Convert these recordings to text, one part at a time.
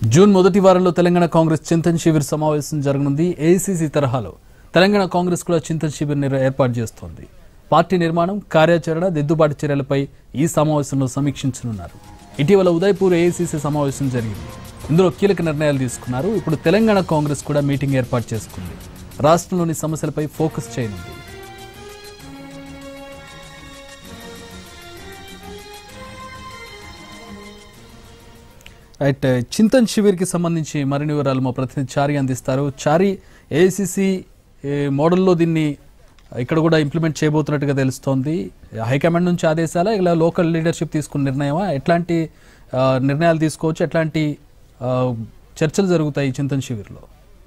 June మొదటి వారంలో తెలంగాణ కాంగ్రెస్ చింతన్ శిబిర్ సమావేశం జరగనుంది ఏఐసీసీ తరహాలో తెలంగాణ కాంగ్రెస్ కూడా చింతన్ శిబిర్ నిర్- ఏర్పాటు చేస్తోంది పార్టీ నిర్మాణం కార్యాచరణ దిద్దుబాటు చర్యలపై ఈ సమావేశంలో సమీక్షించనున్నారు ఇటీవల ఉదయపూర్ ఏఐసీసీ సమావేశం జరిగింది ఇందులో కీలక నిర్ణయాలు తీసుకున్నారు ఇప్పుడు తెలంగాణ కాంగ్రెస్ కూడా మీటింగ్ ఏర్పాటు చేసుకుంది రాష్ట్రంలోని సమస్యలపై ఫోకస్ చేయనుంది రైట్ చింతన్ శిబిర్కి సంబంధించి మరిన్ని వివరాలు మా ప్రతినిధి చారి అందిస్తారు చారి ఏఐసిసి మోడల్లో దీన్ని ఇక్కడ కూడా ఇంప్లిమెంట్ చేయబోతున్నట్టుగా తెలుస్తోంది హైకమాండ్ నుంచి ఆదేశాలా ఇలా లోకల్ లీడర్షిప్ తీసుకున్న నిర్ణయమా ఎట్లాంటి ఆ, నిర్ణయాలు తీసుకోవచ్చు ఎట్లాంటి ఆ, చర్చలు జరుగుతాయి ఈ చింతన్ శిబిర్లో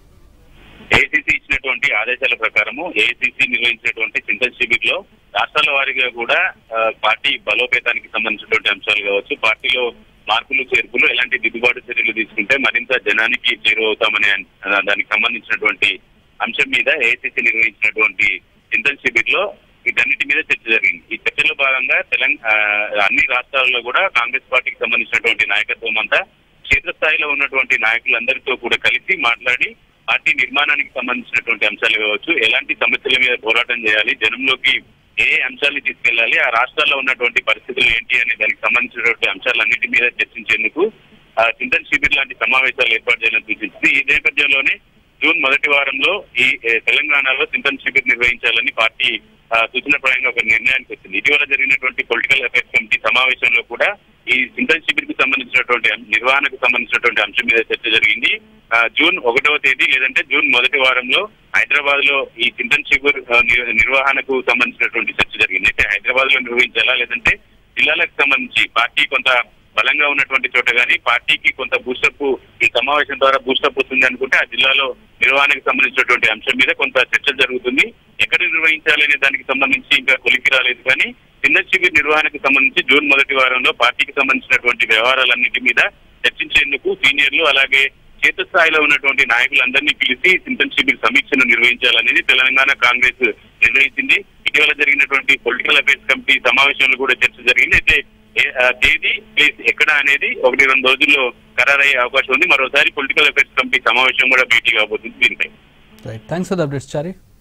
ఏఐసీసీ ఇచ్చినటువంటి ఆదేశాల ప్రకారము ఏఐసీసీ నిర్వహించినటువంటి చింతన్ శిబిర్ లో రాష్ట్రాల వారీగా కూడా ఆ, పార్టీ బలోపేతానికి సంబంధించినటువంటి అంశాలు కావచ్చు పార్టీలో మార్పులు చేర్పులు ఎలాంటి దిద్దుబాటు చర్యలు తీసుకుంటే మరింత జనానికి చేరువవుతామనే ఆ, దానికి సంబంధించినటువంటి అంశం మీద ఏఐసీసీ నిర్వహించినటువంటి చింతన్ శిబిర్ లో వీటన్నిటి మీద చర్చ జరిగింది ఈ చర్చలో భాగంగా తెలంగాణ అన్ని రాష్ట్రాల్లో కూడా కాంగ్రెస్ పార్టీకి సంబంధించినటువంటి నాయకత్వం అంతా క్షేత్రస్థాయిలో ఉన్నటువంటి నాయకులందరితో కూడా కలిసి మాట్లాడి పార్టీ నిర్మాణానికి సంబంధించినటువంటి అంశాలు కావచ్చు ఎలాంటి సమస్యల మీద పోరాటం చేయాలి జనంలోకి ఏ ఏ అంశాలు తీసుకెళ్లాలి ఆ రాష్ట్రాల్లో ఉన్నటువంటి పరిస్థితులు ఏంటి అనే దానికి సంబంధించినటువంటి అంశాలన్నిటి మీద చర్చించేందుకు ఆ, చింతన్ శిబిర్ లాంటి సమావేశాలు ఏర్పాటు చేయాలని సూచించింది ఈ నేపథ్యంలోనే జూన్ మొదటి వారంలో ఈ ఏ, తెలంగాణలో చింతన్ శిబిర్ నిర్వహించాలని పార్టీ ఆ, సూచనప్రాయంగా ఒక నిర్ణయానికి వచ్చింది ఇటీవల జరిగినటువంటి పొలిటికల్ అఫైర్స్ కమిటీ సమావేశంలో కూడా ఈ చింతన్ శిబిర్ కు సంబంధించినటువంటి అం- నిర్వహణకు సంబంధించినటువంటి అంశం మీద చర్చ జరిగింది ఆ, జూన్ ఒకటవ తేదీ లేదంటే జూన్ మొదటి వారంలో హైదరాబాద్ లో ఈ చింతన్ శిబిర్ ఆ, నిర్- నిర్వహణకు సంబంధించినటువంటి చర్చ జరిగింది అయితే హైదరాబాద్ లో నిర్వహించాలా లేదంటే జిల్లాలకు సంబంధించి పార్టీ కొంత బలంగా ఉన్నటువంటి చోట గానీ పార్టీకి కొంత బూస్టప్ ఈ సమావేశం ద్వారా బూస్టప్ వస్తుంది అనుకుంటే ఆ జిల్లాలో నిర్వహణకు సంబంధించినటువంటి అంశం మీద కొంత చర్చ జరుగుతుంది ఎక్కడ నిర్వహించాలి అనే దానికి సంబంధించి ఇంకా కొలికి రాలేదు కానీ చిన్న శిబిర్ నిర్వహణకు సంబంధించి జూన్ మొదటి వారంలో పార్టీకి సంబంధించినటువంటి వ్యవహారాలన్నిటి మీద చర్చించేందుకు సీనియర్లు అలాగే క్షేత్రస్థాయిలో ఉన్నటువంటి నాయకులందరినీ పిలిచి చింతన్ శిబిర్ సమీక్షను నిర్వహించాలనేది తెలంగాణ కాంగ్రెస్ నిర్ణయించింది ఇటీవల జరిగినటువంటి పొలిటికల్ అఫైర్స్ కమిటీ సమావేశంలో కూడా చర్చ జరిగింది అయితే ఏ- ఆ తేదీ ప్లేస్ ఎక్కడ అనేది ఒకటి రెండు రోజుల్లో ఖరారయ్యే అవకాశం ఉంది మరోసారి పొలిటికల్ అఫైర్స్ కమిటీ సమావేశం కూడా భేటీ కాబోతుంది దీనిపై right thanks for the updates Chari